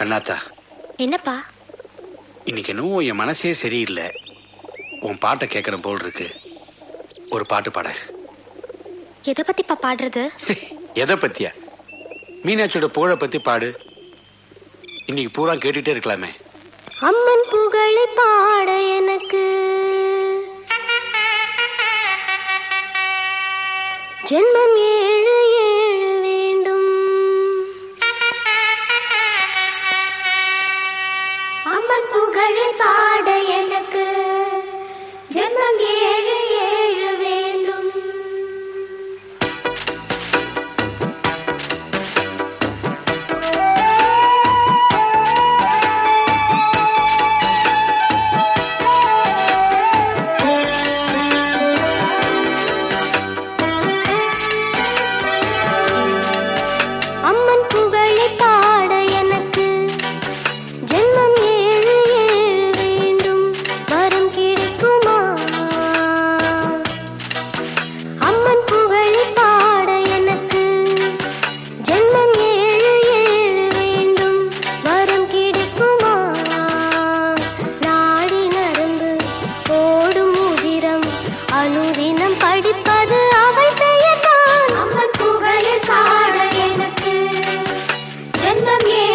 கண்ணாத்தா என்னப்பா இன்னைக்கு என்னவோ என் மனசே சரியில்லை உன் பாட்டை கேட்கணும் போல் இருக்கு ஒரு பாட்டு பாட எதை பத்திப்பா பாடுறது எதை பத்தியா மீனாட்சியோட புகழை பத்தி பாடு இன்னைக்கு பூரா கேட்டுட்டே இருக்கலாமே அம்மன் புகழை பாட எனக்கு ஜென்மம் ஏழு ஏழு வேண்டும் அம்மன் புகழை பாட எனக்கு ஜென்மம் ஏழு ஏழு வேண்டும் அம்மன் புகழை பாட எனக்கு ஜென்மம் ஏழு ஏழு வேண்டும் வரம் கிடைக்குமா அம்மன் புகழை பாட எனக்கு ஜென்மம் ஏழு ஏழு வேண்டும் வரம் கிடைக்குமா நாடி நரம்பு ஓடும் உதிரம் அனுதினம் படிப்பது அவள் பெயர்தான் அம்மன் புகழை பாட எனக்கு ஜென்மம் ஏழு